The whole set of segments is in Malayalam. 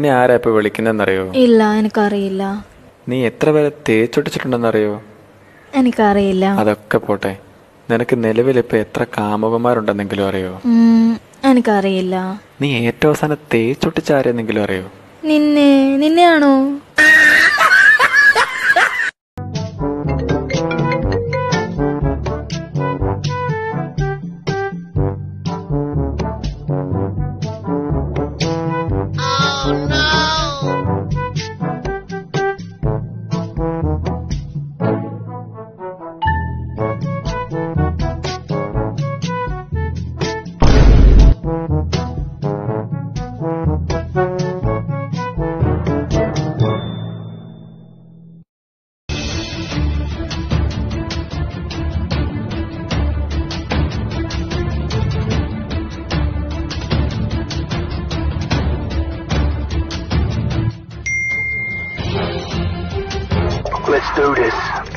നിന്നെ ആരാ ഇപ്പൊ വിളിക്കുന്നറിയോ ഇല്ല എനിക്കറിയില്ല നീ എത്ര പേരെ തേച്ചൊട്ടിച്ചിട്ടുണ്ടെന്നറിയോ എനിക്കറിയില്ല അതൊക്കെ പോട്ടെ നിനക്ക് നിലവിൽ ഇപ്പൊ എത്ര കാമുകന്മാരുണ്ടെന്നെങ്കിലും അറിയോ ഉം, എനിക്കറിയില്ല നീ ഏറ്റവും അവസാനം തേച്ചൊട്ടിച്ച ആരെന്നെങ്കിലും അറിയോ നിന്നെ നിന്നെയാണോ Let's do this.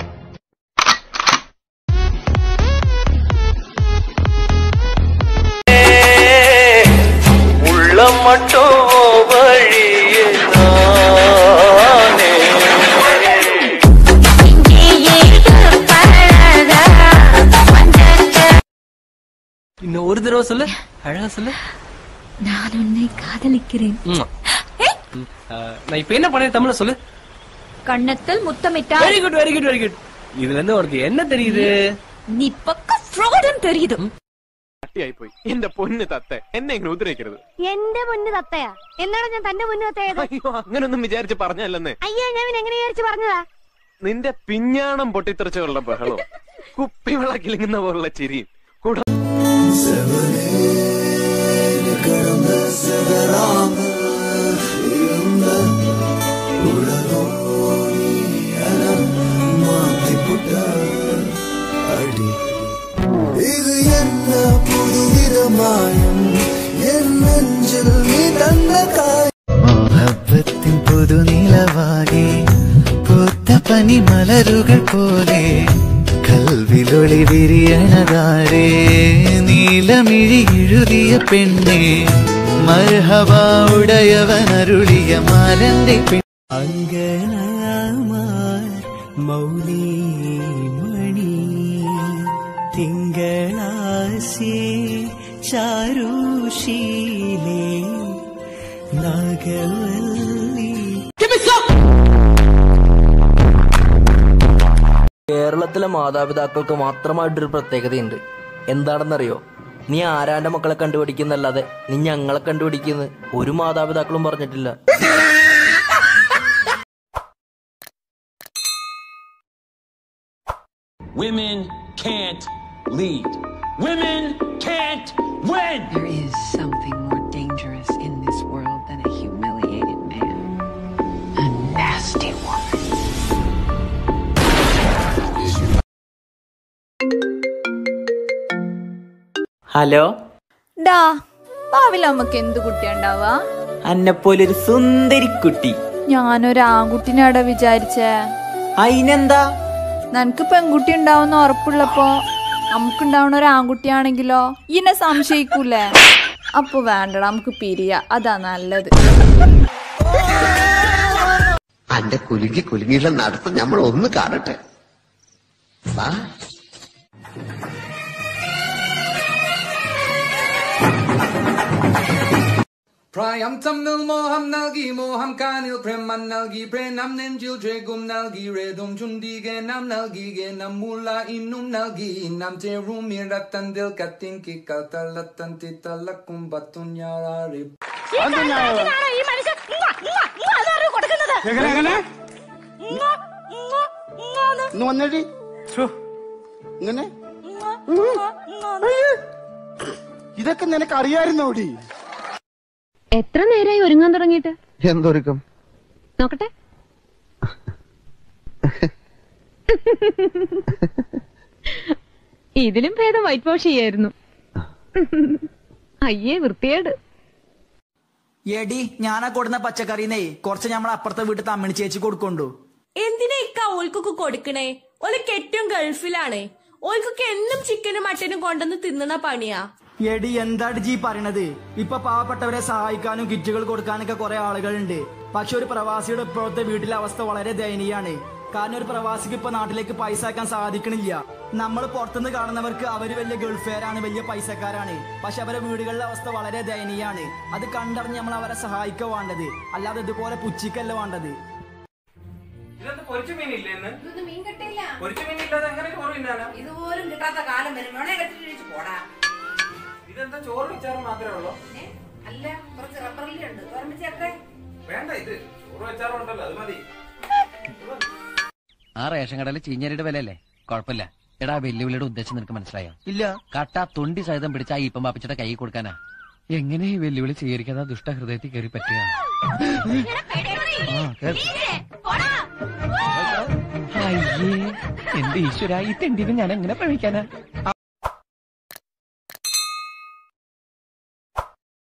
உள்ளம் மட்டும் வழியே நானே இன்னும் ஒரு தடவை சொல்லு அழகா சொல்லு நான் உன்னை காதலிக்கிறேன் ம். ம். ஆ, நான் இப்ப என்ன பண்ணேன் தமிழ்ல சொல்லு Kannathil Muthamittal very good very good very good இதுல இருந்து உனக்கு என்ன தெரியுது நீ பக்க ஃப்ராடுன்னு தெரியுது പോയി എന്റെ പൊന്ന് തത്ത എന്നെ ഇങ്ങനെ ഉദ്രവിക്കരുത് എന്റെ മുന്ന് തത്തയാ എന്നാണ് ഞാൻ തന്റെ മുന്ന് തത്തയത് അയ്യോ അങ്ങനൊന്നും വിചാരിച്ച് പറഞ്ഞല്ലെന്നേ അയ്യോ ഞാൻ പിന്നെ എങ്ങനെ വിചാരിച്ചു പറഞ്ഞതാ നിന്റെ പിഞ്ഞാണം പൊട്ടിത്തെറിച്ചുള്ള ബഹളവും കുപ്പിവെള്ള കിളിങ്ങുന്ന പോലുള്ള ചിരിയും കൂടെ இது என்ன പുതുവിധമായും എൻ നെഞ്ചിൽ നീ തന്ന മോഹബത്തിൻ പുതുനിലവാകെ പൂത്ത പനിമലരുകൾ പോലെ കൽവിലൊളി വിരിയണതാരേ നീലമിഴി എഴുതിയ പെണ്ണെ മർഹബ ഉടയവനരുളിയ മാരന്റെ പെൺ അങ്കണമാർ മൗലി മണി തിങ്കളാശി ചാരുശീലേ നാഗവല്ലി കേരളത്തിലെ മാതാപിതാക്കൾക്ക് മാത്രമായിട്ടൊരു പ്രത്യേകതയുണ്ട് എന്താണെന്നറിയോ നീ ആരാന്റെ മക്കളെ കണ്ടുപിടിക്കുന്നല്ലാതെ നീ ഞങ്ങളെ കണ്ടുപിടിക്കുന്നു ഒരു മാതാപിതാക്കളും പറഞ്ഞിട്ടില്ല Women can't lead. Women can't win. There is something more dangerous in this world than a humiliated man. A nasty woman. Hello ഡാ ഭാവിയിൽ നമുക്ക് എന്ത് കുട്ടിയാ ഉണ്ടാവുക അന്നെപ്പോലൊരു സുന്ദരിക്കുട്ടി ഞാനൊരു ആൺകുട്ടിനാടാ വിചാരിച്ചേ അതിനെന്താ നനക്ക് പെൺകുട്ടി ഉണ്ടാവുന്ന ഉറപ്പുള്ളപ്പോ നമുക്കുണ്ടാവണ ഒരു ആൺകുട്ടിയാണെങ്കിലോ ഇന്നെ സംശയിക്കൂലേ അപ്പൊ വേണ്ടടാ നമുക്ക് പിരിയ അതാ നല്ലത് അന്റെ കുലുങ്ങി കുലുങ്ങിയുള്ള നടത്തം നമ്മൾ ഒന്ന് കാണട്ടെ വാ പ്രായം തമ്മിൽ മോഹം നൽകി മോഹം കാനിൽ പ്രേമം നൽകി പ്രേമം നെഞ്ചിൽ ജേഗും നൽകി രേതും ചുണ്ടികെ നാം നൽകികെ നമ്മുള്ള ഇന്നും നൽകി നാം ചേരും ഇടത്തന്തിൽ കത്തിങ്കി കത്തലത്തന്തി തലക്കും പത്തും ഞാറാറി ഈ മനുഷ്യൻ ഉമ്മ, ഉമ്മ, ഉമ്മ എന്ന് പറഞ്ഞ് കൊടുക്കുന്നത് എങ്ങനെ, എങ്ങനെ? ഉമ്മ, ഉമ്മ, ഉമ്മ എന്ന്. ഇന്ന് വന്നേടി ഇങ്ങനെ ഉമ്മ, ഉമ്മ, ഉമ്മ എന്ന്. ഇതൊക്കെ നിനക്ക് അറിയായിരുന്നോടി എത്ര നേരമായി ഒരുങ്ങാൻ തുടങ്ങിയിട്ട് എന്തൊരുക്കം നോക്കട്ടെ ഇതിലും ഭേദം വൈറ്റ് വാഷ് ചെയ്യായിരുന്നു അയ്യേ വൃത്തിയേട് എടി ഞാനാ കൊടുന്ന പച്ചക്കറിന്നേ കുറച്ച് ഞമ്മളെ അപ്പുറത്തെ വീട്ടിൽ തമ്മിണി ചേച്ചി കൊടുക്കൊണ്ടു എന്തിനാ ഇക്ക ഓൽക്കൊക്കെ കൊടുക്കണേ ഓല് കെട്ടും ഗൾഫിലാണ് ഓൽക്കൊക്കെ എന്നും ചിക്കനും മട്ടനും കൊണ്ടുവന്ന് തിന്നണ പണിയാ എടി എന്താണ് ജി പറയണത് ഇപ്പൊ പാവപ്പെട്ടവരെ സഹായിക്കാനും കിറ്റുകൾ കൊടുക്കാനൊക്കെ കുറെ ആളുകളുണ്ട് പക്ഷെ ഒരു പ്രവാസിയുടെ ഇപ്പോഴത്തെ വീട്ടിലെ അവസ്ഥ വളരെ ദയനീയാണ് കാരണം ഒരു പ്രവാസിക്ക് ഇപ്പൊ നാട്ടിലേക്ക് പൈസ ആക്കാൻ സാധിക്കണില്ല നമ്മൾ പുറത്തുനിന്ന് കാണുന്നവർക്ക് അവര് വലിയ ഗൾഫുകാരാണ് വലിയ പൈസക്കാരാണ് പക്ഷെ അവരെ വീടുകളിലെ അവസ്ഥ വളരെ ദയനീയാണ് അത് കണ്ടറിഞ്ഞ് നമ്മൾ അവരെ സഹായിക്കുക വേണ്ടത് അല്ലാതെ ഇതുപോലെ പുച്ചിക്കല്ല വേണ്ടത് ഇതെന്താ പൊരിച്ച മീനില്ലേ ഇന്ന് ഇതൊന്നും മീൻ കിട്ടില്ല പൊരിച്ച മീനില്ലാതെ എങ്ങനെ ചോറ് തിന്നാനാ ഇതുപോലും കിട്ടാത്ത കാലം വരും വേണേ കെട്ടിട്ട് പോടാ ഇതെന്താ ചോറ് വെച്ചാറ് മാത്രമേ ഉള്ളൂ ഏ? അല്ല കുറച്ച് റബ്ബറിലുണ്ട് ഓർമ്മിച്ചേട്ടെ വേണ്ട ഇത് ചോറ് വെച്ചാറുണ്ടല്ലോ അത് മതി ആ റേഷൻ കടയിൽ ചീഞ്ഞരിയുടെ വിലയല്ലേ കുഴപ്പമില്ല എടാ വെല്ലുവിളിയുടെ ഉദ്ദേശം നിനക്ക് മനസ്സിലായോ ഇല്ല കട്ട തൊണ്ടി സഹിതം പിടിച്ച ആ ഈപ്പം പാപ്പിച്ചിട്ട് കൈ കൊടുക്കാനാ എങ്ങനെ ഈ വെല്ലുവിളി സ്വീകരിക്കാതെ ദുഷ്ടഹൃദയത്തിൽ കയറി പറ്റുക ആ, കേറ്. അയ്യേ എന്റെ ഈശ്വര ഈ തെണ്ടിന് ഞാൻ എങ്ങനെ പ്രവഹിക്കാനാ